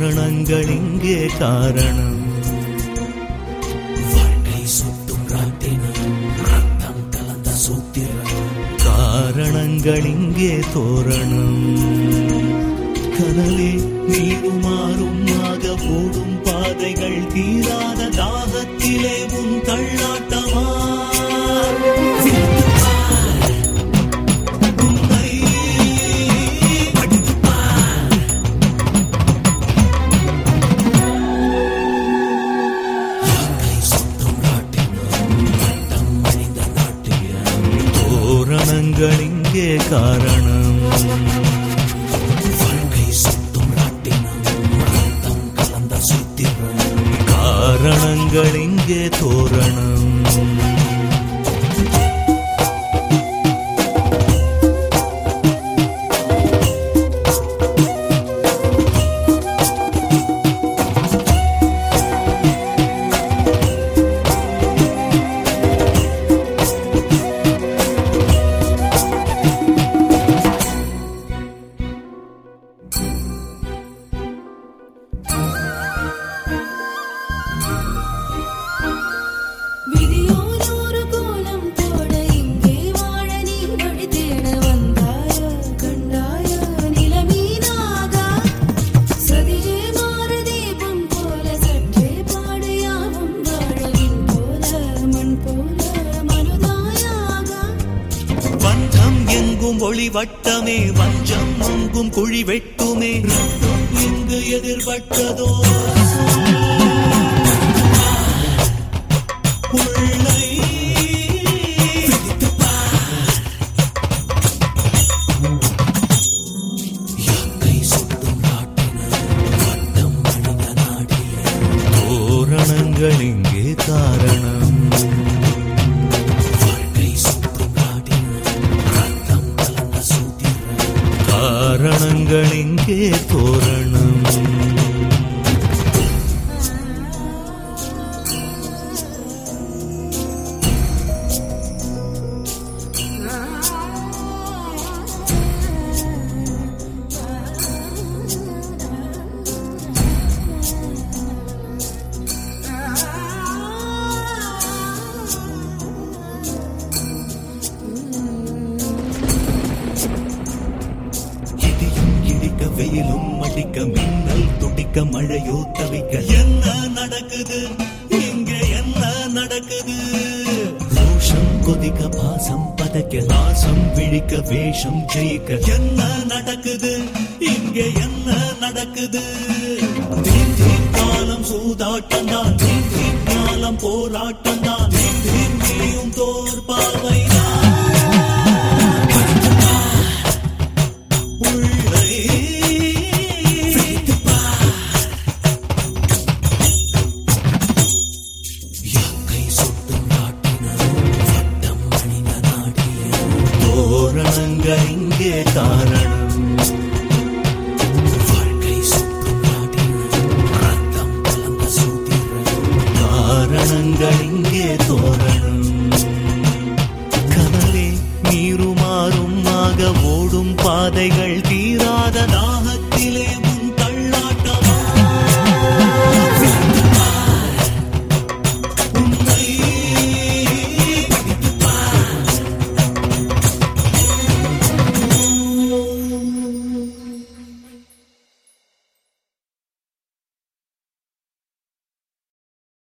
தோரணங்கள் இங்கே காரணம் வாழ்க்கை சுத்தும் ராட்டினம் ரத்தம் கலந்த சூத்திரம் காரணங்கள் இங்கே தோரணம் கனலே நீருமாறும் ஆக ஓடும் பாதைகள் தீராத தாகத்திலே உன் தள்ளாட்டமா உன்னை வாழ்க்கை சுத்தும் ராட்டினம் ரத்தம் அணிந்த நாட்டியம் தோரணங்கள் இங்கே காரணம் வாழ்க்கை சுத்தும் ராட்டினம் ரத்தம் கலந்த சூத்திரம் காரணங்கள் இங்கே தோரணம் விதியோனொரு கோலம் போட இங்கே வாழ நீ வழி தேட வந்தாய கண்டாய நிலமீனாக சதியே மாற தீபம் போல சற்றே பாடையாவும் வாழவின் போல மண் போல மனுதாயாக வஞ்சம் எங்கும் ஒளி வட்டமே வஞ்சம் அங்கும் குழி வெட்டுமே ரத்தம் இங்கு எதிர்பட்டதோ உள்ளை வாழ்க்கை சுத்தும் ராட்டினம் ரத்தம் அணிந்த நாட்டியம் தோரணங்கள் இங்கே காரணம் வாழ்க்கை சுத்தும் ராட்டினம் ரத்தம் கலந்த சூத்திரம் காரணங்கள் இங்கே தோரணம் இடியும் இடிக்க வெயிலும் அடிக்க மின்னல் துடிக்க மழையோ தவிக்க என்ன நடக்குது இங்க என்ன நடக்குது ரோஷம் கொதிக்க பாசம் பதைக்க நாசம் விழிக்க வேஷம் ஜெயிக்க என்ன நடக்குது இங்க என்ன நடக்குது தீன் தீன் காலம் சூதாட்டம் தான் தீன் தீன் காலம் போராட்டம் தான் தீன் தீன் நீயும் தோர் பாவைதான் உள்ளே யாக்கை சுத்தும் நாட்டினம் வட்டம் அணிந்த நாட்டியம் தோரணங்கள் இங்கே காரணம் வாழ்க்கை சுத்தும் நாட்டினம் ரத்தம் கலந்த சூத்திரம் காரணங்கள் இங்கே தோரணம் கனலே நீருமாறும் ஆக ஓடும் பாதைகள் தீரா